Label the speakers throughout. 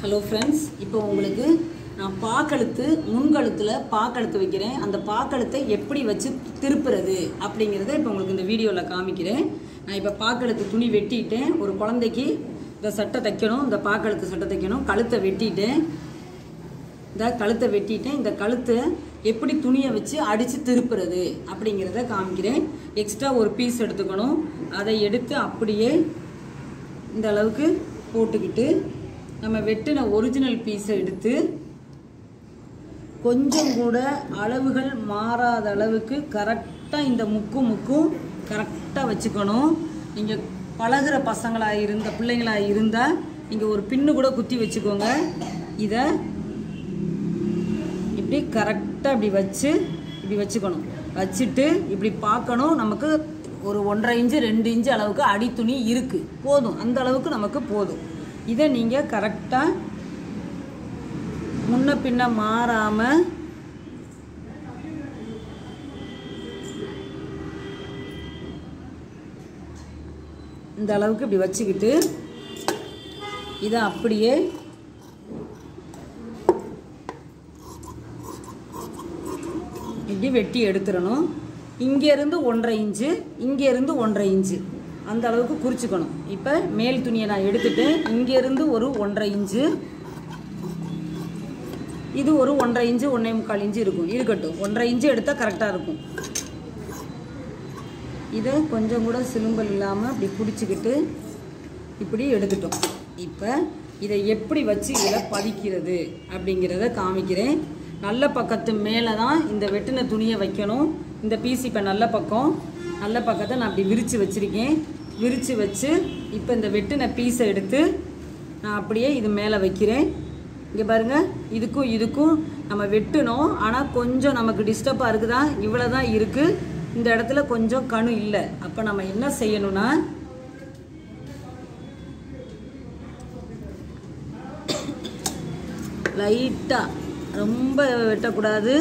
Speaker 1: hello friends இப்போ உங்களுக்கு நான் பாக்கழுத்து முன்கழுத்தில் பாக்கழுத்து வைக்கிறேன் அந்த பாக்கழுத்தை எப்படி வச்சு திருப்புறது அப்படிங்கிறத இப்போ உங்களுக்கு இந்த வீடியோவில் காமிக்கிறேன் நான் இப்போ பாக்கழுத்து துணி வெட்டிட்டேன் ஒரு குழந்தைக்கு இந்த சட்டை தைக்கணும் இந்த பாக்கழுத்து சட்டை தைக்கணும் கழுத்தை வெட்டிட்டேன் இந்த கழுத்தை வெட்டிட்டேன் இந்த கழுத்தை எப்படி துணியை வச்சு அடித்து திருப்புறது அப்படிங்கிறத காமிக்கிறேன் எக்ஸ்ட்ரா ஒரு பீஸ் எடுத்துக்கணும் அதை எடுத்து அப்படியே இந்த அளவுக்கு போட்டுக்கிட்டு நம்ம வெட்டின ஒரிஜினல் பீஸை எடுத்து கொஞ்சம் கூட அளவுகள் மாறாத அளவுக்கு கரெக்டாக இந்த முக்கு முக்கும் கரெக்டாக வச்சுக்கணும் நீங்கள் பழகுற பசங்களாக இருந்த பிள்ளைங்களாக இருந்தால் நீங்கள் ஒரு பின்னு கூட குத்தி வச்சுக்கோங்க இதை இப்படி கரெக்டாக இப்படி வச்சு இப்படி வச்சுக்கணும் வச்சுட்டு இப்படி பார்க்கணும் நமக்கு ஒரு ஒன்றரை இன்ச்சு ரெண்டு இன்ச்சு அளவுக்கு அடித்துணி இருக்குது போதும் அந்த அளவுக்கு நமக்கு போதும் இதை நீங்கள் கரெக்டாக முன்ன பின்ன மாறாமல் இந்த அளவுக்கு இப்படி வச்சுக்கிட்டு இதை அப்படியே இப்படி வெட்டி எடுத்துடணும் இங்கேருந்து ஒன்றரை இன்ச்சு இங்கேருந்து ஒன்றரை இன்ச்சு அந்த அளவுக்கு குறிச்சிக்கணும் இப்போ மேல் துணியை நான் எடுத்துட்டேன் இங்கேருந்து ஒரு ஒன்றரை இன்ச்சு இது ஒரு ஒன்றரை இன்ச்சு ஒன்றே முக்கால் இன்ச்சு இருக்கும் இருக்கட்டும் ஒன்றரை இன்ச்சு எடுத்தால் கரெக்டாக இருக்கும் இதை கொஞ்சம் கூட சிலும்பல் இல்லாமல் இப்படி பிடிச்சிக்கிட்டு இப்படி எடுத்துட்டோம் இப்போ இதை எப்படி வச்சு இதில் பதிக்கிறது அப்படிங்கிறத காமிக்கிறேன் நல்ல பக்கத்து மேலே தான் இந்த வெட்டின துணியை வைக்கணும் இந்த பீஸ் இப்போ நல்ல பக்கம் நல்ல பக்கத்தை நான் அப்படி விரித்து வச்சுருக்கேன் விரித்து வச்சு இப்போ இந்த வெட்டின பீஸை எடுத்து நான் அப்படியே இது மேலே வைக்கிறேன் இங்கே பாருங்கள் இதுக்கும் இதுக்கும் நம்ம வெட்டணும் ஆனால் கொஞ்சம் நமக்கு டிஸ்டர்பாக இருக்குதா இவ்வளோ தான் இருக்குது இந்த இடத்துல கொஞ்சம் கணு இல்லை அப்போ நம்ம என்ன செய்யணும்னா லைட்டாக ரொம்ப வெட்டக்கூடாது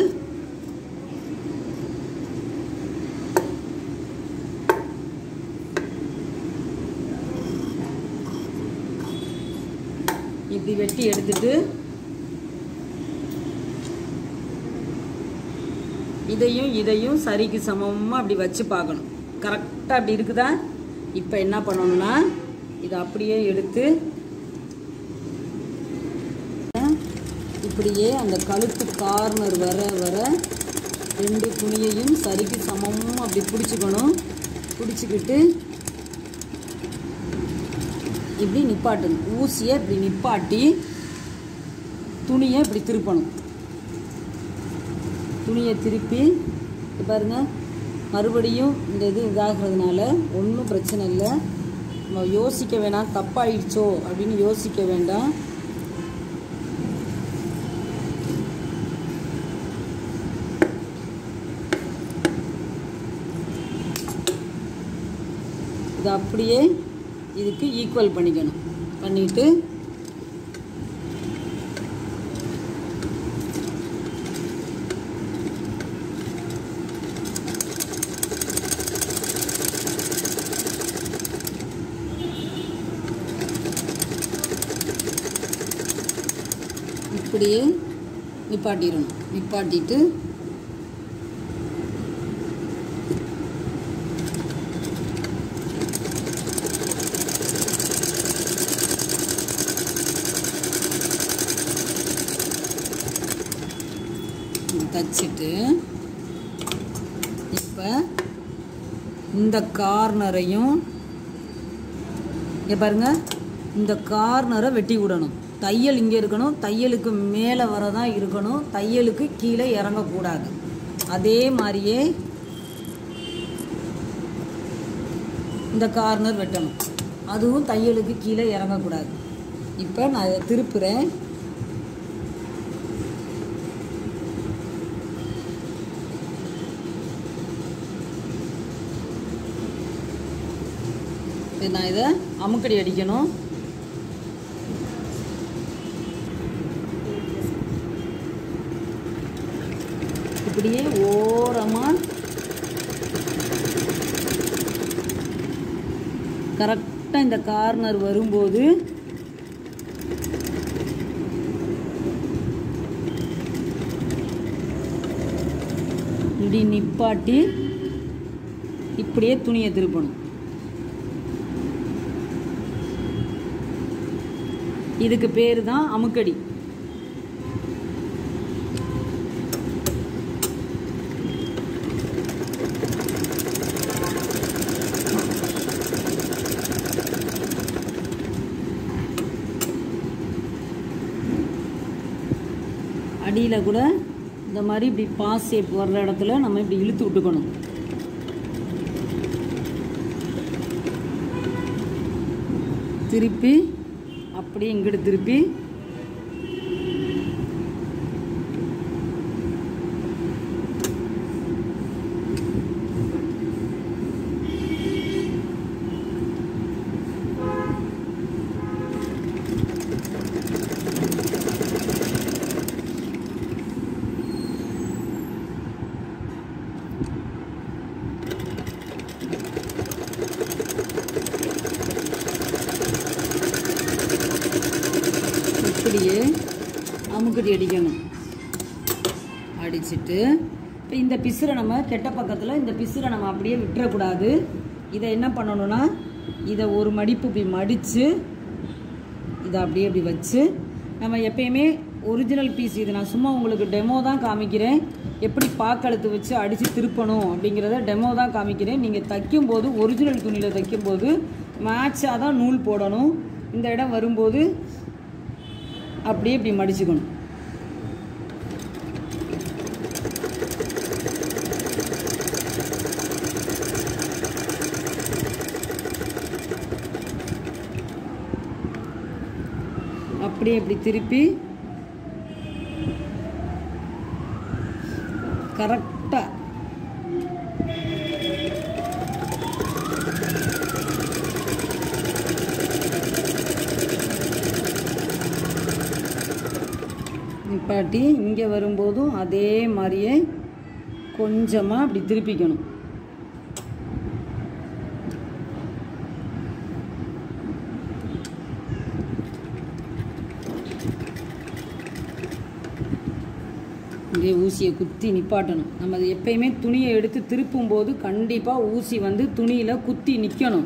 Speaker 1: இப்படி வெட்டி எடுத்துட்டு இதையும் இதையும் சரிக்கு சமமாக அப்படி வச்சு பார்க்கணும் கரெக்டாக அப்படி இருக்குதா இப்போ என்ன பண்ணணும்னா இதை அப்படியே எடுத்து இப்படியே அந்த கழுத்து கார்னர் வர வர ரெண்டு துணியையும் சரிக்கு சமமாக அப்படி பிடிச்சிக்கணும் பிடிச்சிக்கிட்டு இப்படி நிப்பாட்டணும் ஊசியை இப்படி நிப்பாட்டி துணியை இப்படி திருப்பணும் துணியை திருப்பி இது பாருங்க மறுபடியும் இந்த இது இதாகிறதுனால ஒன்றும் பிரச்சனை இல்லை நம்ம யோசிக்க வேணாம் தப்பாயிடுச்சோ அப்படின்னு யோசிக்க வேண்டாம் இது அப்படியே இதுக்கு ஈக்குவல் பண்ணிக்கணும் பண்ணிட்டு இப்படியே நிப்பாட்டிடணும் நிப்பாட்டிட்டு தச்சுட்டு இப்போ இந்த கார்னரையும் இங்கே பாருங்க இந்த கார்னரை வெட்டி விடணும் தையல் இங்கே இருக்கணும் தையலுக்கு மேலே வர தான் இருக்கணும் தையலுக்கு கீழே இறங்கக்கூடாது அதே மாதிரியே இந்த கார்னர் வெட்டணும் அதுவும் தையலுக்கு கீழே இறங்கக்கூடாது இப்போ நான் இதை திருப்புறேன் இப்போ நான் இதை அமுக்கடி அடிக்கணும் இப்படியே ஓரமாக கரெக்டாக இந்த கார்னர் வரும்போது இப்படி நிப்பாட்டி இப்படியே துணியை திருப்பணும் இதுக்கு பேர் தான் அமுக்கடி அடியில் கூட இந்த மாதிரி இப்படி பாஸ் ஷேப் வர்ற இடத்துல நம்ம இப்படி இழுத்து விட்டுக்கணும் திருப்பி அப்படியே இங்கிட்டு திருப்பி இப்படியே அமுக்கடி அடிக்கணும் அடிச்சிட்டு இப்போ இந்த பிசுரை நம்ம கெட்ட பக்கத்தில் இந்த பிசுரை நம்ம அப்படியே விட்டுறக்கூடாது இதை என்ன பண்ணணும்னா இதை ஒரு மடிப்பு இப்படி மடித்து இதை அப்படியே இப்படி வச்சு நம்ம எப்பயுமே ஒரிஜினல் பீஸ் இது நான் சும்மா உங்களுக்கு டெமோ தான் காமிக்கிறேன் எப்படி பாக்கழுத்து வச்சு அடித்து திருப்பணும் அப்படிங்கிறத டெமோ தான் காமிக்கிறேன் நீங்கள் தைக்கும்போது ஒரிஜினல் துணியில் தைக்கும்போது மேட்சாக தான் நூல் போடணும் இந்த இடம் வரும்போது அப்படியே இப்படி மடிச்சுக்கணும் அப்படியே இப்படி திருப்பி கரெக்டாக நிப்பாட்டி இங்கே வரும்போதும் அதே மாதிரியே கொஞ்சமாக அப்படி திருப்பிக்கணும் இங்கே ஊசியை குத்தி நிப்பாட்டணும் நம்ம அது எப்பயுமே துணியை எடுத்து திருப்பும் போது கண்டிப்பாக ஊசி வந்து துணியில் குத்தி நிற்கணும்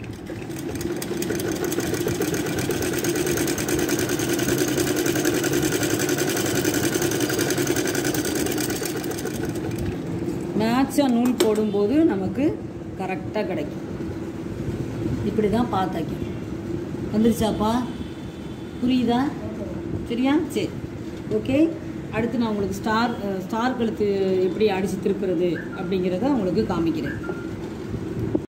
Speaker 1: மேட்சாக நூல் போடும்போது நமக்கு கரெக்டாக கிடைக்கும் இப்படி தான் பார்த்தாக்கி வந்துருச்சாப்பா புரியுதா சரியா சரி ஓகே அடுத்து நான் உங்களுக்கு ஸ்டார் அஹ், ஸ்டார் கழுத்து எப்படி அடித்து திருப்புறது அப்படிங்கிறத உங்களுக்கு காமிக்கிறேன்